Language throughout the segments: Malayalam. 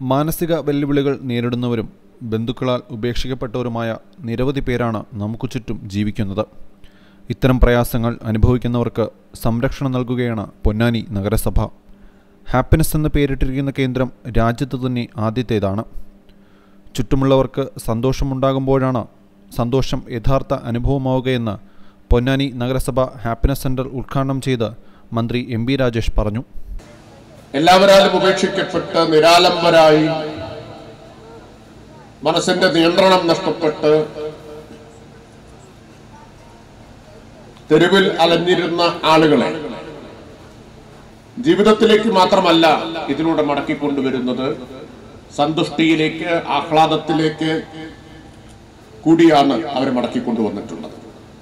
മാനസിക വെല്ലുവിളികൾ നേരിടുന്നവരും ബന്ധുക്കളാൽ ഉപേക്ഷിക്കപ്പെട്ടവരുമായ നിരവധി പേരാണ് നമുക്ക് ചുറ്റും ജീവിക്കുന്നത് ഇത്തരം പ്രയാസങ്ങൾ അനുഭവിക്കുന്നവർക്ക് സംരക്ഷണം നൽകുകയാണ് പൊന്നാനി നഗരസഭ ഹാപ്പിനെസ് എന്ന് പേരിട്ടിരിക്കുന്ന കേന്ദ്രം രാജ്യത്ത് തന്നെ ആദ്യത്തേതാണ് ചുറ്റുമുള്ളവർക്ക് സന്തോഷമുണ്ടാകുമ്പോഴാണ് സന്തോഷം യഥാർത്ഥ അനുഭവമാവുകയെന്ന് പൊന്നാനി നഗരസഭ ഹാപ്പിനെസ് സെൻറ്റർ ഉദ്ഘാടനം ചെയ്ത് മന്ത്രി എം ബി രാജേഷ് പറഞ്ഞു എല്ലാവരാലും ഉപേക്ഷിക്കപ്പെട്ട് നിരാലംബരായി മനസ്സിന്റെ നിയന്ത്രണം നഷ്ടപ്പെട്ട് തെരുവിൽ അലഞ്ഞിരുന്ന ആളുകളെ ജീവിതത്തിലേക്ക് മാത്രമല്ല ഇതിലൂടെ മടക്കിക്കൊണ്ടുവരുന്നത് സന്തുഷ്ടിയിലേക്ക് ആഹ്ലാദത്തിലേക്ക് കൂടിയാണ് അവരെ മടക്കിക്കൊണ്ടുവന്നിട്ടുള്ളത്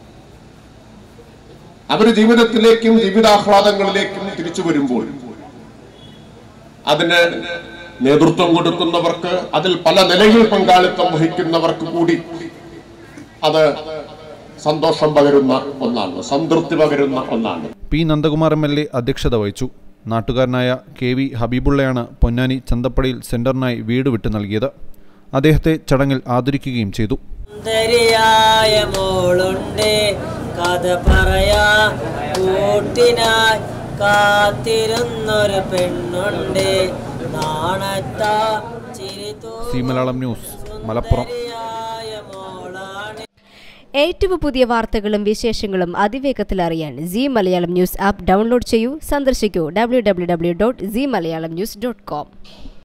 അവര് ജീവിതത്തിലേക്കും ജീവിതാഹ്ലാദങ്ങളിലേക്കും തിരിച്ചു വരുമ്പോൾ അതിന് നേതൃത്വം കൊടുക്കുന്നവർക്ക് അതിൽ പല നിലയിൽ പങ്കാളിത്തം വഹിക്കുന്നവർക്ക് കൂടി അത് സന്തോഷം പകരുന്ന ഒന്നാണ് സംതൃപ്തി പകരുന്ന ഒന്നാണ് P Nandakumar M L A അധ്യക്ഷത വഹിച്ചു നാട്ടുകാരനായ കെ വി ഹബീബുള്ളയാണ് പൊന്നാനി ചന്തപ്പടിയിൽ സെന്ററിനായി വീട് വിട്ടു നൽകിയത് അദ്ദേഹത്തെ ചടങ്ങിൽ ആദരിക്കുകയും ചെയ്തു സുന്ദരിയായ മോളുണ്ട് കഥ പറയാ കൂട്ടിനായി കാത്തിരുന്നൊരു പെണ്ണുണ്ട് നാണത്താ ചിരി സി മലയാളം ന്യൂസ് മലപ്പുറം സുന്ദരിയായ മോളാണ് ഏറ്റവും പുതിയ വാർത്തകളും വിശേഷങ്ങളും അതിവേഗത്തിൽ അറിയാൻ C Malayalam news app download ചെയ്യൂ സന്ദർശിക്കൂ W W W dot C Malayalam news dot com